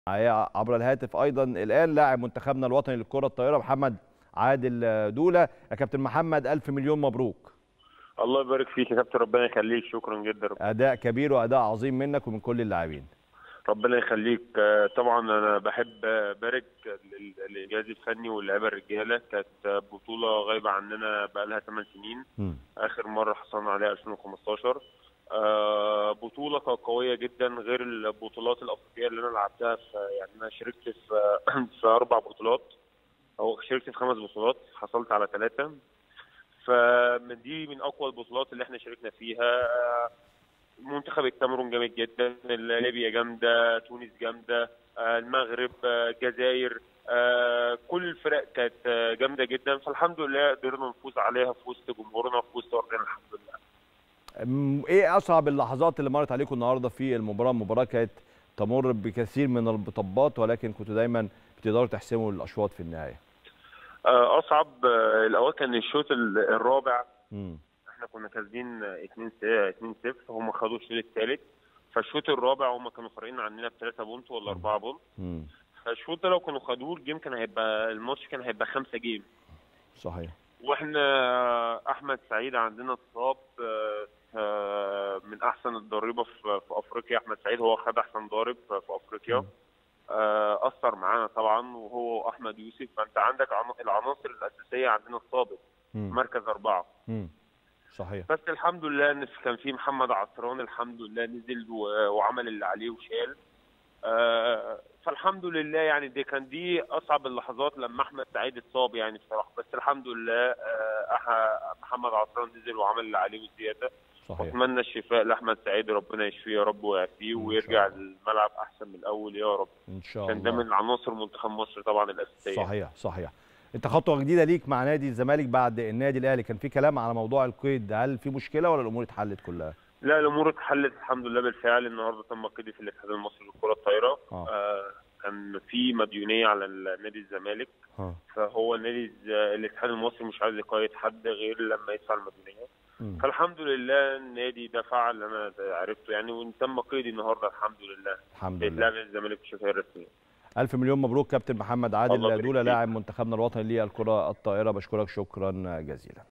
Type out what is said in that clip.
معايا عبر الهاتف ايضا الان لاعب منتخبنا الوطني للكره الطائره محمد عادل دوله يا كابتن محمد الف مليون مبروك الله يبارك فيك يا كابتن ربنا يخليك شكرا جدا اداء كبير واداء عظيم منك ومن كل اللاعبين ربنا يخليك طبعا انا بحب ابارك للجهاز الفني واللعيبه الرجاله كانت بطوله غايبه عننا بقى لها 8 سنين م. اخر مره حصلنا عليها 2015 بطوله كانت قويه جدا غير البطولات الافريقيه اللي انا لعبتها في يعني انا شاركت في في اربع بطولات او شاركت في خمس بطولات حصلت على ثلاثه فمن دي من اقوى البطولات اللي احنا شاركنا فيها منتخب الكاميرون جامد جدا ليبيا جامده تونس جامده المغرب الجزائر كل الفرق كانت جامده جدا فالحمد لله قدرنا نفوز عليها في وسط جمهورنا في وسط ارضنا الحمد لله ايه اصعب اللحظات اللي مرت عليكم النهارده في المباراه المباراه كانت تمر بكثير من المطبات ولكن كنتوا دايما بتقدروا تحسموا الاشواط في النهايه اصعب الاوقات كان الشوط الرابع م. احنا كنا كاسبين 2 2 0 هم خدوا الشوط الثالث فالشوط الرابع هم كانوا فارقين عننا ب 3 بونت ولا 4 بونت فالشوط ده لو كانوا خدوه الجيم كان هيبقى الماتش كان هيبقى 5 جيم صحيح واحنا احمد سعيد عندنا اتصاب من احسن الضريبه في افريقيا احمد سعيد هو خد احسن ضارب في افريقيا اثر معانا طبعا وهو واحمد يوسف فانت عندك العناصر الاساسيه عندنا اتصابت مركز اربعه مم. صحيح بس الحمد لله ان كان في محمد عطران الحمد لله نزل وعمل اللي عليه وشال فالحمد لله يعني دي كان دي اصعب اللحظات لما احمد سعيد اتصاب يعني بصراحه بس الحمد لله محمد عطران نزل وعمل اللي عليه وزياده صحيح اتمنى الشفاء لاحمد سعيد ربنا يشفيه يا رب ويعافيه ويرجع الملعب احسن من الاول يا رب ان شاء الله كان ده من عناصر منتخب مصر طبعا الاساسيه صحيح صحيح انت خطوه جديده ليك مع نادي الزمالك بعد النادي الاهلي كان في كلام على موضوع القيد هل في مشكله ولا الامور اتحلت كلها لا الامور اتحلت الحمد لله بالفعل النهارده تم قيدي في الاتحاد المصري للكره الطايره آه. آه كان في مديونيه على نادي الزمالك آه. فهو النادي الاتحاد المصري مش عايز يقيد حد غير لما يدفع المديونيه فالحمد لله النادي دفع اللي انا عرفته يعني وتم قيدي النهارده الحمد لله الحمد لله بيتلعب الزمالك بشفاء الرسميه ألف مليون مبروك كابتن محمد عادل دولة لاعب منتخبنا الوطني للكرة الطائرة بشكرك شكرا جزيلا